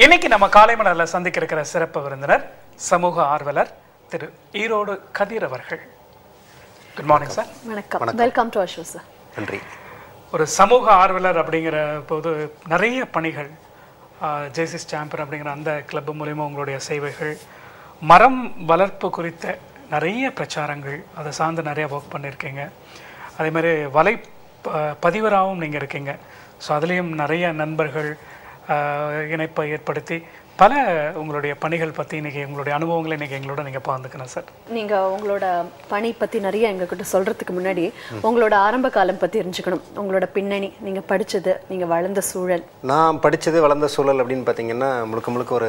இன்னைக்கு நம்ம காலை மலர்ல சந்திக்க இருக்கிற சிறப்பு விருந்தினர் சமூக ஆர்வலர் திரு ஈரோடு கதிர் அவர்கள் குட் மார்னிங் சார் வணக்கம் வெல்கம் டு அஷோ சார் நன்றி ஒரு சமூக ஆர்வலர் அப்படிங்கிற போது நிறைய பணிகள் ஜேசிஸ் சாம்பர் அப்படிங்கிற அந்த கிளப் மூலயமா உங்களுடைய சேவைகள் மரம் வளர்ப்பு குறித்த நிறைய பிரச்சாரங்கள் அதை சார்ந்து நிறைய ஒர்க் பண்ணியிருக்கீங்க அதே மாதிரி வலை ப- பதிவராகவும் நீங்கள் இருக்கீங்க ஸோ அதுலேயும் நிறைய நண்பர்கள் ஆஹ், இணைப்பை ஏற்படுத்தி பல உங்களுடைய பணிகள் பற்றி இன்னைக்கு உங்களுடைய அனுபவங்களை இன்னைக்கு எங்களோட நீங்கள் பகிர்ந்துக்கணும் சார் நீங்க உங்களோட பணி பத்தி நிறைய எங்ககிட்ட சொல்றதுக்கு முன்னாடி உங்களோட ஆரம்ப காலம் பத்தி தெரிஞ்சுக்கணும் உங்களோட பின்னணி நீங்க படிச்சது நீங்க வளர்ந்த சூழல் நான் படித்தது வளர்ந்த சூழல் அப்படின்னு பார்த்தீங்கன்னா முழுக்க முழுக்க ஒரு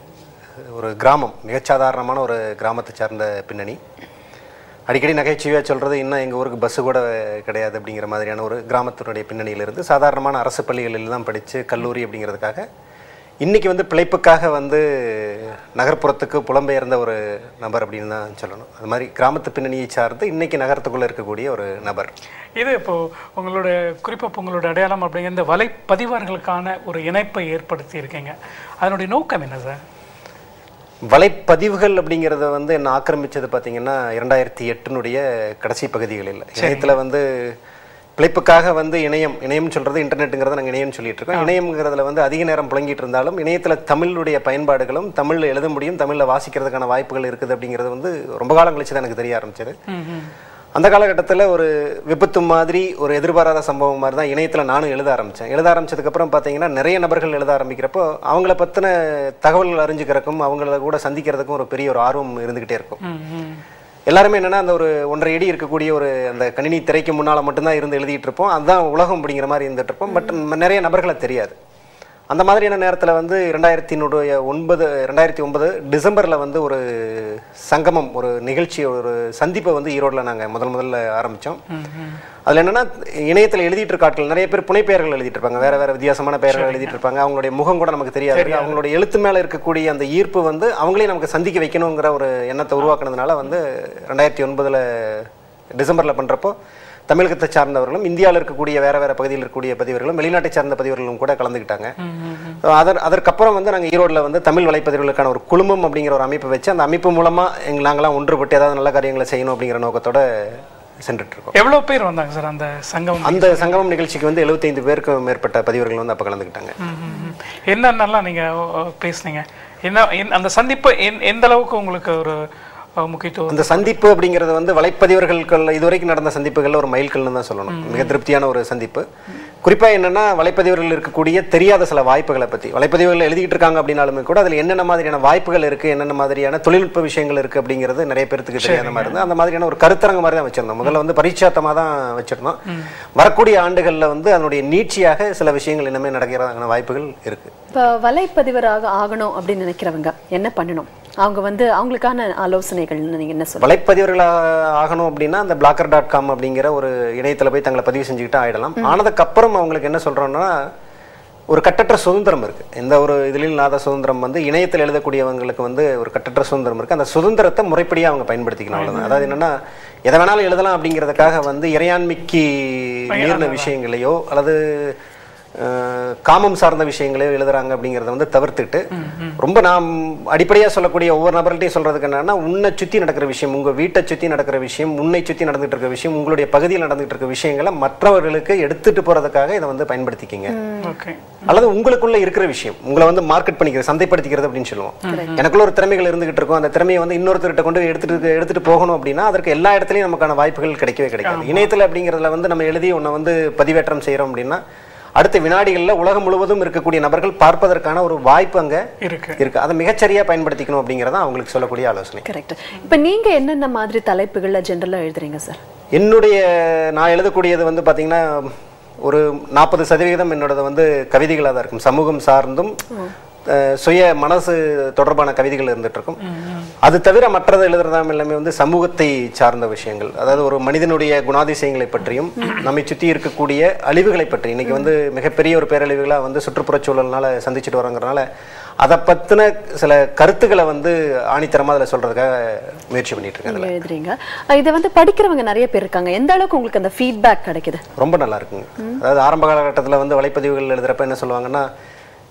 ஒரு கிராமம் மிகச்சாதாரணமான ஒரு கிராமத்தை சார்ந்த பின்னணி அடிக்கடி நகைச்சுவையாக சொல்கிறது இன்னும் எங்கள் ஊருக்கு பஸ்ஸு கூட கிடையாது அப்படிங்கிற மாதிரியான ஒரு கிராமத்தினுடைய பின்னணியிலிருந்து சாதாரணமான அரசு பள்ளிகளில் தான் படித்து கல்லூரி அப்படிங்கிறதுக்காக இன்றைக்கி வந்து பிழைப்புக்காக வந்து நகர்ப்புறத்துக்கு புலம்பெயர்ந்த ஒரு நபர் அப்படின்னு தான் சொல்லணும் அது மாதிரி கிராமத்து பின்னணியை சார்ந்து இன்றைக்கி நகரத்துக்குள்ளே இருக்கக்கூடிய ஒரு நபர் இது இப்போ உங்களோட குறிப்பாக இப்போ உங்களோட அடையாளம் அப்படிங்கிற இந்த வலைப்பதிவார்களுக்கான ஒரு இணைப்பை ஏற்படுத்தி இருக்கீங்க அதனுடைய நோக்கம் என்ன சார் வலைப்பதிவுகள் அப்படிங்கிறத வந்து என்ன ஆக்கிரமிச்சது பார்த்தீங்கன்னா இரண்டாயிரத்தி எட்டினுடைய கடைசி பகுதிகளில் இணையத்தில் வந்து பிழைப்புக்காக வந்து இணையம் இணையம் சொல்றது இன்டர்நெட்டுங்கிறத நாங்கள் இணையம் சொல்லிட்டு இருக்கோம் இணையம்ங்கிறதுல வந்து அதிக நேரம் புழங்கிட்டு இருந்தாலும் இணையத்தில் தமிழுடைய பயன்பாடுகளும் தமிழில் எழுத முடியும் தமிழில் வாசிக்கிறதுக்கான வாய்ப்புகள் இருக்குது அப்படிங்கிறது வந்து ரொம்ப காலம் கழிச்சு தான் எனக்கு தெரிய ஆரம்பிச்சது அந்த காலகட்டத்தில் ஒரு விபத்து மாதிரி ஒரு எதிர்பாராத சம்பவம் மாதிரி தான் இணையத்தில் நானும் எழுத ஆரம்பித்தேன் எழுத ஆரம்பிச்சதுக்கப்புறம் பார்த்தீங்கன்னா நிறைய நபர்கள் எழுத ஆரம்பிக்கிறப்போ அவங்கள பற்றின தகவல்கள் அறிஞ்சுக்கிறதுக்கும் அவங்கள கூட சந்திக்கிறதுக்கும் ஒரு பெரிய ஒரு ஆர்வம் இருந்துக்கிட்டே இருக்கும் எல்லாருமே என்னன்னா அந்த ஒரு ஒன்றரை அடி இருக்கக்கூடிய ஒரு அந்த கணினி திரைக்கு முன்னால் மட்டும்தான் இருந்து எழுதிட்டு இருப்போம் அதுதான் உலகம் அப்படிங்கிற மாதிரி இருந்துட்டு இருப்போம் பட் நிறைய நபர்களை தெரியாது அந்த மாதிரியான நேரத்தில் வந்து ரெண்டாயிரத்தி ஒன்பது ரெண்டாயிரத்தி ஒன்பது டிசம்பரில் வந்து ஒரு சங்கமம் ஒரு நிகழ்ச்சி ஒரு சந்திப்பை வந்து ஈரோட்டில் நாங்கள் முதல் முதல்ல ஆரம்பித்தோம் அதில் என்னன்னா இணையத்தில் எழுதிட்டு இருக்க ஆட்கள் நிறைய பேர் புனைப்பெயர்கள் எழுதிட்டு இருப்பாங்க வேற வேற வித்தியாசமான பெயர்கள் எழுதிட்டு இருப்பாங்க அவங்களுடைய முகம் கூட நமக்கு தெரியாது அவங்களுடைய எழுத்து மேலே இருக்கக்கூடிய அந்த ஈர்ப்பு வந்து அவங்களே நமக்கு சந்திக்க வைக்கணுங்கிற ஒரு எண்ணத்தை உருவாக்குனதுனால வந்து ரெண்டாயிரத்தி ஒன்பதில் டிசம்பரில் பண்ணுறப்போ தமிழகத்தை சார்ந்தவர்களும் இந்தியாவில் இருக்கக்கூடிய வேற வேற பகுதியில் இருக்கக்கூடிய பதிவர்களும் வெளிநாட்டை சார்ந்த பதிவர்களும் கூட கலந்துக்கிட்டாங்க அதர் அதற்கப்புறம் வந்து நாங்கள் ஈரோட்டில் வந்து தமிழ் வலைப்பதிவுகளுக்கான ஒரு குழுமம் அப்படிங்கிற ஒரு அமைப்பை வச்சு அந்த அமைப்பு மூலமாக எங்க நாங்களாம் ஒன்றுபட்டு ஏதாவது நல்ல காரியங்களை செய்யணும் அப்படிங்கிற நோக்கத்தோட சென்றுட்டு இருக்கோம் எவ்வளோ பேர் வந்தாங்க சார் அந்த சங்கம் அந்த சங்கமம் நிகழ்ச்சிக்கு வந்து 75 பேருக்கு மேற்பட்ட பதிவர்கள் வந்து அப்போ கலந்துக்கிட்டாங்க ம், ம், ம். என்னென்னலாம் நீங்க அஹ், பேசுனீங்க என்ன என்- அந்த சந்திப்பு எந்- எந்த அளவுக்கு உங்களுக்கு ஒரு அஹ், முக்கியத்துவம் அந்த சந்திப்பு அப்படிங்கிறது வந்து வலைப்பதிவர்கள் இதுவரைக்கும் நடந்த சந்திப்புகள்ல ஒரு மைல்கல்னு தான் சொல்லணும் மிக திருப்தியான ஒரு சந்திப்பு குறிப்பா என்னன்னா வலைப்பதிவர்கள் இருக்கக்கூடிய தெரியாத சில வாய்ப்புகளை பத்தி வலைப்பதிவுகள் எழுதிட்டு இருக்காங்க அப்படின்னாலுமே கூட அதுல என்னென்ன மாதிரியான வாய்ப்புகள் இருக்கு என்னென்ன மாதிரியான தொழில்நுட்ப விஷயங்கள் இருக்கு அப்படிங்கிறது நிறைய பேருக்கு தெரியாத மாதிரி இருந்து அந்த மாதிரியான ஒரு கருத்தரங்க மாதிரி தான் வச்சிருந்தோம் முதல்ல வந்து பரீட்சாத்தமா தான் வச்சிருந்தோம் வரக்கூடிய ஆண்டுகள்ல வந்து அதனுடைய நீட்சியாக சில விஷயங்கள் இன்னுமே நடக்கிறதான வாய்ப்புகள் இருக்கு இப்போ வலைப்பதிவராக ஆகணும் அப்படின்னு நினைக்கிறவங்க என்ன பண்ணணும் அவங்க வந்து அவங்களுக்கான ஆலோசனைகள்னு நீங்க என்ன சொல்லுங்க வலைப்பதிவர்கள் ஆகணும் அப்படின்னா அந்த பிளாக்கர் டாட் காம் அப்படிங்கிற ஒரு இணையத்துல போய் தங்களை பதிவு செஞ்சுக்கிட்டு ஆயிடலாம் ஆனதுக்கு அப்புறம் அவங்களுக்கு என்ன சொல்றோம்னா ஒரு கட்டற்ற சுதந்திரம் இருக்கு எந்த ஒரு இதுலையும் இல்லாத சுதந்திரம் வந்து இணையத்தில் எழுதக்கூடியவங்களுக்கு வந்து ஒரு கட்டற்ற சுதந்திரம் இருக்கு அந்த சுதந்திரத்தை முறைப்படியாக அவங்க பயன்படுத்திக்கணும் அவ்வளவுதான் அதாவது என்னன்னா எதை வேணாலும் எழுதலாம் அப்படிங்கிறதுக்காக வந்து இறையாண்மைக்கு மீறின விஷயங்களையோ அல்லது அஹ், காமம் சார்ந்த விஷயங்களையோ எழுதுறாங்க அப்படிங்கிறத வந்து தவிர்த்துட்டு ரொம்ப நாம் அடிப்படையா சொல்லக்கூடிய ஒவ்வொரு நபர்கள்ட்டையும் சொல்றதுக்கு என்னன்னா உன்னை சுத்தி நடக்கிற விஷயம் உங்க வீட்டை சுத்தி நடக்கிற விஷயம் உன்னை சுத்தி நடந்துட்டு இருக்க விஷயம் உங்களுடைய பகுதியில் நடந்துட்டு இருக்க விஷயங்களை மற்றவர்களுக்கு எடுத்துட்டு போறதுக்காக இதை வந்து பயன்படுத்திக்கிங்க ஓகே அல்லது உங்களுக்குள்ள இருக்கிற விஷயம் உங்களை வந்து மார்க்கெட் பண்ணிக்கிறது சந்தைப்படுத்திக்கிறது அப்படின்னு சொல்லுவோம் எனக்குள்ள ஒரு திறமைகள் இருந்துகிட்டு இருக்கும் அந்த திறமையை வந்து இன்னொருத்தர்கிட்ட கொண்டு போய் எடுத்துட்டு எடுத்துட்டு போகணும் அப்படின்னா அதற்கு எல்லா இடத்துலயும் நமக்கான வாய்ப்புகள் கிடைக்கவே கிடைக்காது இணையத்துல அப்படிங்கிறதுல வந்து நம்ம எழுதி உன்னை வந்து பதிவேற்றம் செய்றோம் அப்படின்னா அடுத்த வினாடிகள்ல உலகம் முழுவதும் இருக்கக்கூடிய நபர்கள் பார்ப்பதற்கான ஒரு வாய்ப்பு அங்க இருக்கு இருக்கு அதை மிகச்சரியா பயன்படுத்திக்கணும் அப்படிங்கறத அவங்களுக்கு சொல்லக்கூடிய ஆலோசனை கரெக்ட் இப்போ நீங்க என்னென்ன மாதிரி தலைப்புகள்ல ஜென்ரலா எழுதுறீங்க சார் என்னுடைய நான் எழுதக்கூடியது வந்து பாத்தீங்கன்னா ஒரு நாற்பது சதவீதம் என்னோடது வந்து கவிதைகளாக தான் இருக்கும் சமூகம் சார்ந்தும் அஹ், சுய மனசு தொடர்பான கவிதைகள் இருந்துட்டு இருக்கும் அது தவிர மற்றது எழுதுறதாம் எல்லாமே வந்து சமூகத்தை சார்ந்த விஷயங்கள் அதாவது ஒரு மனிதனுடைய குணாதிசயங்களை பற்றியும் நம்மை சுற்றி இருக்கக்கூடிய அழிவுகளை பற்றி இன்னைக்கு வந்து மிகப்பெரிய ஒரு பேரழிவுகளாக வந்து சுற்றுப்புறச் சூழல்னால சந்திச்சுட்டு வரோங்கிறனால அதை பத்தின சில கருத்துக்களை வந்து ஆணித்தரமா அதில் சொல்றதுக்காக முயற்சி பண்ணிட்டு இருக்கேன் நீங்க எழுதுறீங்க அஹ் இதை வந்து படிக்கிறவங்க நிறைய பேர் இருக்காங்க எந்த அளவுக்கு உங்களுக்கு அந்த ஃபீட்பேக் கிடைக்குது ரொம்ப நல்லா இருக்குங்க அதாவது ஆரம்ப காலகட்டத்தில் வந்து வலைப்பதிவுகள் எழுதுறப்ப என்ன சொல்லுவாங்கன்னா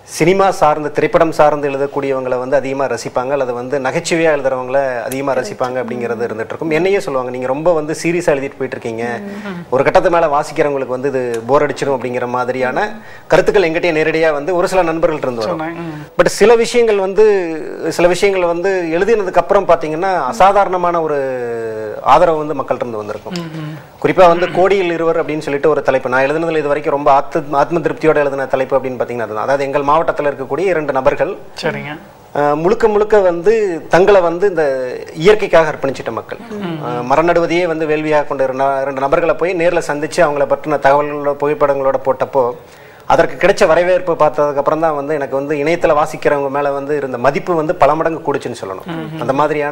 சினிமா சார்ந்து திரைப்படம் சார்ந்து எழுதக்கூடியவங்களை வந்து அதிகமாக ரசிப்பாங்க அல்லது வந்து நகைச்சுவையாக எழுதுறவங்கள அதிகமாக ரசிப்பாங்க அப்படிங்கிறது இருந்துட்டு இருக்கும் என்னையே சொல்லுவாங்க நீங்கள் ரொம்ப வந்து சீரியஸாக எழுதிட்டு போயிட்டு இருக்கீங்க ஒரு கட்டத்து மேலே வாசிக்கிறவங்களுக்கு வந்து இது போர் அடிச்சிடும் அப்படிங்கிற மாதிரியான கருத்துக்கள் எங்கிட்டே நேரடியாக வந்து ஒரு சில நண்பர்கள் இருந்து வரும் சொன்னேன். ம். பட் சில விஷயங்கள் வந்து சில விஷயங்கள் வந்து எழுதினதுக்கு அப்புறம் பார்த்தீங்கன்னா அசாதாரணமான ஒரு ஆதரவு வந்து மக்கள்கிட்ட இருந்து வந்திருக்கும் குறிப்பா வந்து கோடியில் இருவர் அப்படின்னு சொல்லிட்டு ஒரு தலைப்பு நான் எழுதுனதுல இது வரைக்கும் ரொம்ப ஆத்து ஆத்ம திருப்தியோட எழுதின தலைப்பு அப்படின்னு பார்த்தீங்கன்னா அதுதான் அதாவது எங்கள் மாவட்டத்தில் இருக்கக்கூடிய இரண்டு நபர்கள் சரிங்க அஹ், முழுக்க முழுக்க வந்து தங்களை வந்து இந்த இயற்கைக்காக அர்ப்பணிச்சிட்ட மக்கள் அஹ், மரம் நடுவதையே வந்து வேள்வியாக கொண்ட இரண்டு ந- இரண்டு நபர்களை போய் நேர்ல சந்திச்சு அவங்கள பற்றின தகவல்களோட புகைப்படங்களோட போட்டப்போ அதற்கு கிடைச்ச வரவேற்பு பார்த்ததுக்கு அப்புறம் தான் வந்து எனக்கு வந்து இணையத்துல வாசிக்கிறவங்க மேல வந்து இருந்த மதிப்பு வந்து பல மடங்கு கூடுச்சுன்னு சொல்லணும் அந்த மாதிரியான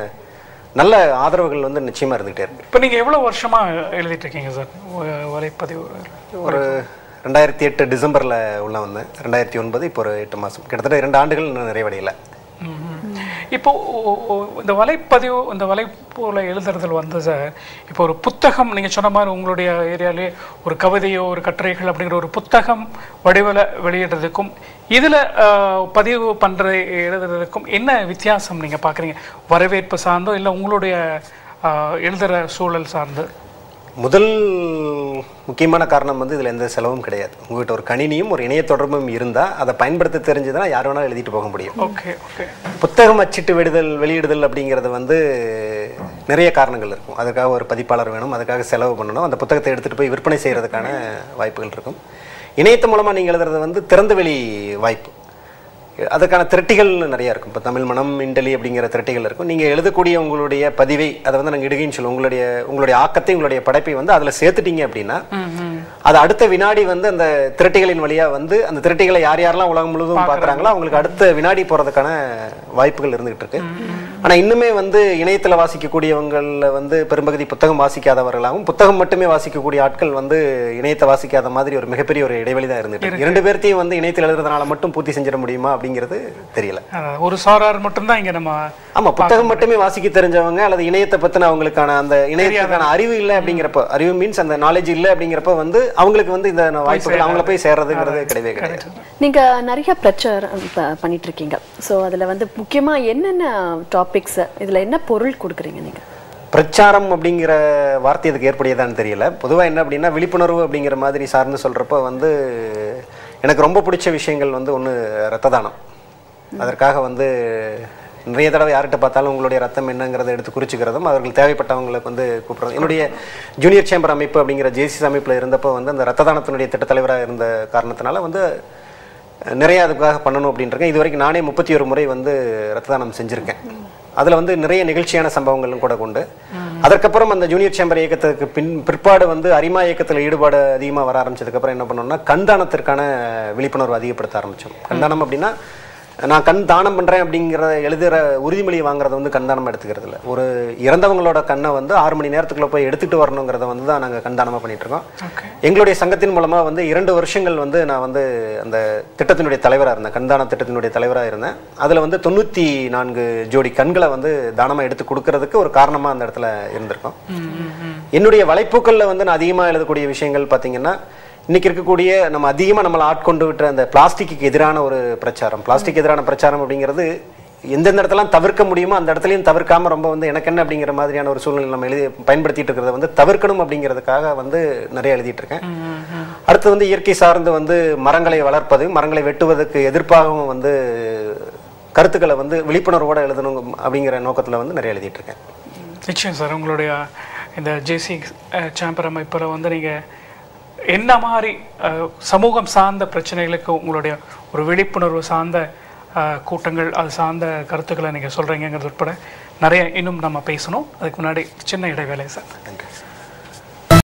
நல்ல ஆதரவுகள் வந்து நிச்சயமா இருந்துகிட்டே இருக்கு இப்போ நீங்க எவ்வளவு வருஷமா எழுதிட்டு இருக்கீங்க சார் வ- வலைப்பதிவு ஒரு ரெண்டாயிரத்தி எட்டு டிசம்பர்ல உள்ள வந்தேன் ரெண்டாயிரத்தி ஒன்பது இப்போ ஒரு எட்டு மாசம் கிட்டத்தட்ட இரண்டு ஆண்டுகள் இன்னும் நிறைவடையல ம், ம். இப்போ ஒ- ஒ- இந்த வலைப்பதிவு இந்த வலைப்போல எழுதுறதுல வந்து சார் இப்போ ஒரு புத்தகம் நீங்க சொன்ன மாதிரி உங்களுடைய ஏரியாலே ஒரு கவிதையோ ஒரு கட்டுரைகள் அப்படிங்கிற ஒரு புத்தகம் வடிவில் வெளியிடுறதுக்கும் இதுல ஆஹ், பதிவு பண்ற எழுதுறதுக்கும் என்ன வித்தியாசம் நீங்க பாக்குறீங்க வரவேற்பு சார்ந்தோ இல்லை உங்களுடைய ஆஹ், எழுதுற சூழல் சார்ந்து முதல் முக்கியமான காரணம் வந்து இதுல எந்த செலவும் கிடையாது உங்ககிட்ட ஒரு கணினியும் ஒரு இணைய தொடர்பும் இருந்தா அதை பயன்படுத்த தெரிஞ்சதுன்னா யார் வேணாலும் எழுதிட்டு போக முடியும் ஓகே ஓகே புத்தகம் அச்சிட்டு விடுதல் வெளியிடுதல் அப்படிங்கிறது வந்து நிறைய காரணங்கள் இருக்கும் அதுக்காக ஒரு பதிப்பாளர் வேணும் அதுக்காக செலவு பண்ணணும் அந்த புத்தகத்தை எடுத்துட்டு போய் விற்பனை செய்யறதுக்கான வாய்ப்புகள் இருக்கும் இணையத்து மூலமா நீங்க எழுதுறது வந்து திறந்தவெளி வாய்ப்பு அதுக்கான திரட்டிகள் நிறைய இருக்கும் இப்போ தமிழ் மனம் இண்டலி அப்படிங்கிற திரட்டிகள் இருக்கும் நீங்கள் எழுதக்கூடிய உங்களுடைய பதிவை அதை வந்து நாங்கள் இடுகைன்னு சொல்லுவோம் உங்களுடைய உங்களுடைய ஆக்கத்தை உங்களுடைய படைப்பை வந்து அதில் சேர்த்துட்டீங்க அப்படின்னா அது அடுத்த வினாடி வந்து அந்த திரட்டிகளின் வழியா வந்து அந்த திரட்டிகளை யார் யாரெல்லாம் உலகம் முழுவதும் பார்க்குறாங்களோ அவங்களுக்கு அடுத்த வினாடி போகிறதுக்கான வாய்ப்புகள் இருந்துகிட்டு இருக்கு ஆனா இன்னுமே வந்து இணையத்துல வாசிக்கக்கூடியவங்கள வந்து பெரும்பகுதி புத்தகம் வாசிக்காதவர்களாகவும் புத்தகம் மட்டுமே வாசிக்கக்கூடிய ஆட்கள் வந்து இணையத்தை வாசிக்காத மாதிரி ஒரு மிகப்பெரிய ஒரு இடைவெளி தான் இருந்துட்டு இருக்கு. இரண்டு பேர்த்தையும் வந்து இணையத்தில் எழுதுறதுனால மட்டும் பூர்த்தி செஞ்சிட முடியுமா அப்படிங்கிறது தெரியல அஹ், ஒரு சாரார் மட்டும்தான் இங்க நம்ம ஆமா புத்தகம் மட்டுமே வாசிக்க தெரிஞ்சவங்க அல்லது இணையத்தை பத்தின அவங்களுக்கான அந்த இணையத்துக்கான அறிவு இல்லை அப்படிங்கிறப்ப அறிவு மீன்ஸ் அந்த நாலேஜ் இல்லை அப்படிங்கிறப்ப வந்து அவங்களுக்கு வந்து இந்த வாய்ப்புகள் அவங்கள போய் சேர்றதுங்கிறது கிடையவே கிடையாது நீங்க நிறைய பிரச்சாரம் ப- பண்ணிட்டு இருக்கீங்க சோ அதுல வந்து முக்கியமா என்னென்ன டாபிக்ஸ் இதுல என்ன பொருள் கொடுக்குறீங்க நீங்க பிரச்சாரம் அப்படிங்கிற வார்த்தை இதுக்கு ஏற்புடையதான்னு தெரியல பொதுவாக என்ன அப்படின்னா விழிப்புணர்வு அப்படிங்கிற மாதிரி சார்ந்து சொல்கிறப்ப வந்து எனக்கு ரொம்ப பிடிச்ச விஷயங்கள் வந்து ஒன்று ரத்த தானம் அதற்காக வந்து நிறைய தடவை யார்கிட்ட பார்த்தாலும் உங்களுடைய ரத்தம் என்னங்கிறத எடுத்து குறிச்சுக்கிறதும் அவர்கள் தேவைப்பட்டவங்களுக்கு வந்து கூப்பிடுறது என்னுடைய ஜூனியர் சேம்பர் அமைப்பு அப்படிங்கிற ஜேசிஸ் அமைப்பில் இருந்தப்போ வந்து அந்த ரத்த தானத்தினுடைய திட்ட தலைவராக இருந்த காரணத்தினால வந்து நிறைய அதுக்காக பண்ணணும் அப்படின்ட்டு இது வரைக்கும் நானே முப்பத்தி ஒரு முறை வந்து ரத்த தானம் செஞ்சுருக்கேன் அதில் வந்து நிறைய நிகழ்ச்சியான சம்பவங்களும் கூட கொண்டு அதற்கப்புறம் அந்த ஜூனியர் சேம்பர் இயக்கத்துக்கு பின் பிற்பாடு வந்து அரிமா இயக்கத்தில் ஈடுபாடு அதிகமாக வர ஆரம்பிச்சதுக்கப்புறம் என்ன பண்ணோம்னா கண்தானத்திற்கான விழிப்புணர்வு அதிகப்படுத்த ஆரம்பித்தோம் கண்தானம் அப்படின்னா நான் கண் தானம் பண்ணுறேன் அப்படிங்கிற எழுதுகிற உறுதிமொழி வாங்குறத வந்து கண்தானம் எடுத்துக்கிறது இல்லை ஒரு இறந்தவங்களோட கண்ணை வந்து ஆறு மணி நேரத்துக்குள்ள போய் எடுத்துட்டு வரணுங்கிறத வந்து தான் நாங்கள் கண்தானமாக பண்ணிட்டு இருக்கோம் ஓகே எங்களுடைய சங்கத்தின் மூலமா வந்து இரண்டு வருஷங்கள் வந்து நான் வந்து அந்த திட்டத்தினுடைய தலைவராக இருந்தேன் கண்தான திட்டத்தினுடைய தலைவராக இருந்தேன் அதுல வந்து தொண்ணூத்தி நான்கு ஜோடி கண்களை வந்து தானமா எடுத்து கொடுக்கறதுக்கு ஒரு காரணமா அந்த இடத்துல இருந்திருக்கோம் என்னுடைய வலைப்பூக்கள்ல வந்து நான் அதிகமா எழுதக்கூடிய விஷயங்கள் பாத்தீங்கன்னா இன்னைக்கு இருக்கக்கூடிய நம்ம அதிகமா நம்மளை ஆட்கொண்டு விட்ட அந்த பிளாஸ்டிக்கு எதிரான ஒரு பிரச்சாரம் பிளாஸ்டிக் எதிரான பிரச்சாரம் அப்படிங்கிறது எந்தெந்த இடத்துலாம் தவிர்க்க முடியுமோ அந்த இடத்துலையும் தவிர்க்காம ரொம்ப வந்து எனக்கு என்ன அப்படிங்கிற மாதிரியான ஒரு சூழ்நிலை நம்ம எழுதி பயன்படுத்திட்டு இருக்கிறத வந்து தவிர்க்கணும் அப்படிங்கிறதுக்காக வந்து நிறைய எழுதிட்டு இருக்கேன் அடுத்து வந்து இயற்கை சார்ந்து வந்து மரங்களை வளர்ப்பது மரங்களை வெட்டுவதற்கு எதிர்ப்பாகவும் வந்து கருத்துக்களை வந்து விழிப்புணர்வோட எழுதணும் அப்படிங்கிற நோக்கத்துல வந்து நிறைய எழுதிட்டு இருக்கேன் நிச்சயம் சார் உங்களுடைய இந்த ஜேசி சாம்பர் அமைப்பில் வந்து நீங்கள் என்ன மாதிரி அஹ், சமூகம் சார்ந்த பிரச்சனைகளுக்கு உங்களுடைய ஒரு விழிப்புணர்வு சார்ந்த அஹ், கூட்டங்கள் அது சார்ந்த கருத்துக்களை நீங்கள் சொல்கிறீங்கிறது உட்பட நிறைய இன்னும் நம்ம பேசணும் அதுக்கு முன்னாடி சின்ன இடைவேளை சார் நன்றி